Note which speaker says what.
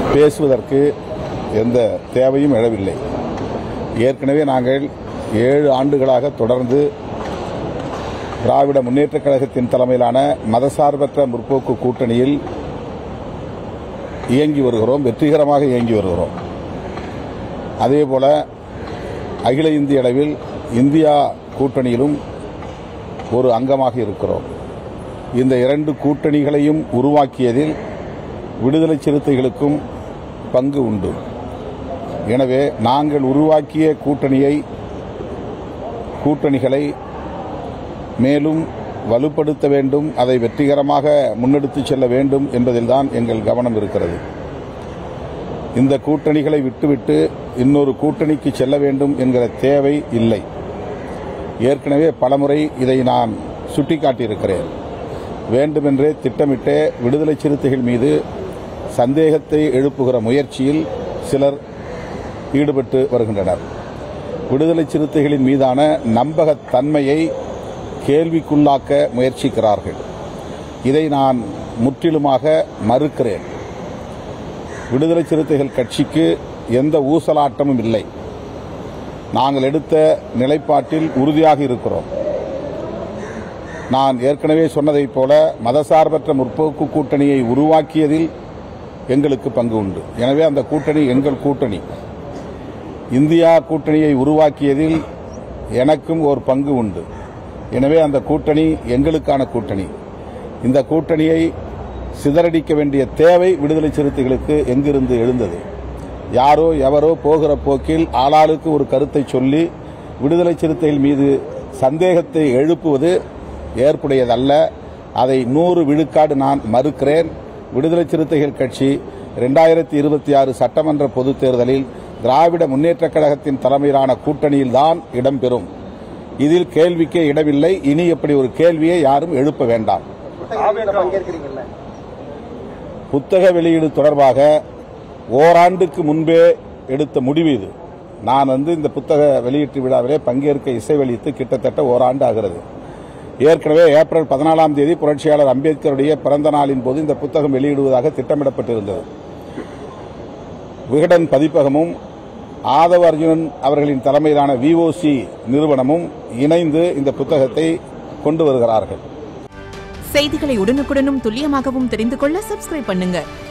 Speaker 1: பேசுவதற்கு எந்த தேவையும் எழவில்லை ஏற்கனவே நாங்கள் ஏழு ஆண்டுகளாக தொடர்ந்து திராவிட முன்னேற்றக் கழகத்தின் தலைமையிலான மதசார்பற்ற முற்போக்கு கூட்டணியில் இயங்கி வருகிறோம் வெற்றிகரமாக இயங்கி வருகிறோம் அதேபோல அகில இந்திய அளவில் இந்தியா கூட்டணியிலும் ஒரு அங்கமாக இருக்கிறோம் இந்த இரண்டு கூட்டணிகளையும் உருவாக்கியதில் விடுதலை சிறுத்தைகளுக்கும் பங்கு உண்டு எனவே நாங்கள் உருவாக்கிய கூட்டணியை கூட்டணிகளை மேலும் வலுப்படுத்த வேண்டும் அதை வெற்றிகரமாக முன்னெடுத்துச் செல்ல வேண்டும் என்பதில்தான் எங்கள் கவனம் இருக்கிறது இந்த கூட்டணிகளை விட்டுவிட்டு இன்னொரு கூட்டணிக்கு செல்ல வேண்டும் என்கிற தேவை இல்லை ஏற்கனவே பலமுறை இதை நான் சுட்டிக்காட்டியிருக்கிறேன் வேண்டுமென்றே திட்டமிட்டே விடுதலை சிறுத்தைகள் மீது சந்தேகத்தை எழுப்புகிற முயற்சியில் சிலர் ஈடுபட்டு வருகின்றனர் விடுதலை சிறுத்தைகளின் மீதான நம்பகத்தன்மையை கேள்விக்குள்ளாக்க முயற்சிக்கிறார்கள் இதை நான் முற்றிலுமாக மறுக்கிறேன் விடுதலை சிறுத்தைகள் கட்சிக்கு எந்த ஊசலாட்டமும் இல்லை நாங்கள் எடுத்த நிலைப்பாட்டில் உறுதியாக இருக்கிறோம் நான் ஏற்கனவே சொன்னதைப் போல மதசார்பற்ற முற்போக்கு கூட்டணியை உருவாக்கியதில் எங்களுக்கு பங்கு உண்டு எனவே அந்த கூட்டணி எங்கள் கூட்டணி இந்தியா கூட்டணியை உருவாக்கியதில் எனக்கும் ஒரு பங்கு உண்டு எனவே அந்த கூட்டணி எங்களுக்கான கூட்டணி இந்த கூட்டணியை சிதறடிக்க வேண்டிய தேவை விடுதலை சிறுத்தைகளுக்கு எங்கிருந்து எழுந்தது யாரோ எவரோ போகிற போக்கில் ஆளாளுக்கு ஒரு கருத்தை சொல்லி விடுதலை சிறுத்தைகள் மீது சந்தேகத்தை எழுப்புவது ஏற்புடையதல்ல அதை நூறு விழுக்காடு நான் மறுக்கிறேன் விடுதலை சிறுத்தைகள் கட்சி இரண்டாயிரத்தி இருபத்தி ஆறு சட்டமன்ற பொதுத் தேர்தலில் திராவிட முன்னேற்றக் கழகத்தின் தலைமையிலான கூட்டணியில்தான் இடம்பெறும் இதில் கேள்விக்கே இடமில்லை இனி இப்படி ஒரு கேள்வியை யாரும் எழுப்ப வேண்டாம்
Speaker 2: புத்தகத்துல பங்கேற்கிறீங்கல்ல
Speaker 1: புத்தக வெளியீடு தொடர்பாக ஓராண்டுக்கு முன்பே எடுத்த முடிவு இது நான் வந்து இந்த புத்தக வெளியீட்டு விழாவிலே பங்கேற்க இசைவளித்து கிட்டத்தட்ட ஓராண்டு ஆகிறது ஏற்கனவே ஏப்ரல் பதினாலாம் தேதி புரட்சியாளர் அம்பேத்கருடைய பிறந்த நாளின் போது இந்த புத்தகம் வெளியிடுவதாக திட்டமிடப்பட்டிருந்தது விகடன் பதிப்பகமும் ஆதவ அர்ஜுனன் அவர்களின் தலைமையிலான விஓசி நிறுவனமும் இணைந்து இந்த புத்தகத்தை கொண்டு வருகிறார்கள்
Speaker 3: செய்திகளை உடனுக்குடனும் துல்லியமாகவும் தெரிந்து கொள்ள சப்ஸ்கிரைப் பண்ணுங்க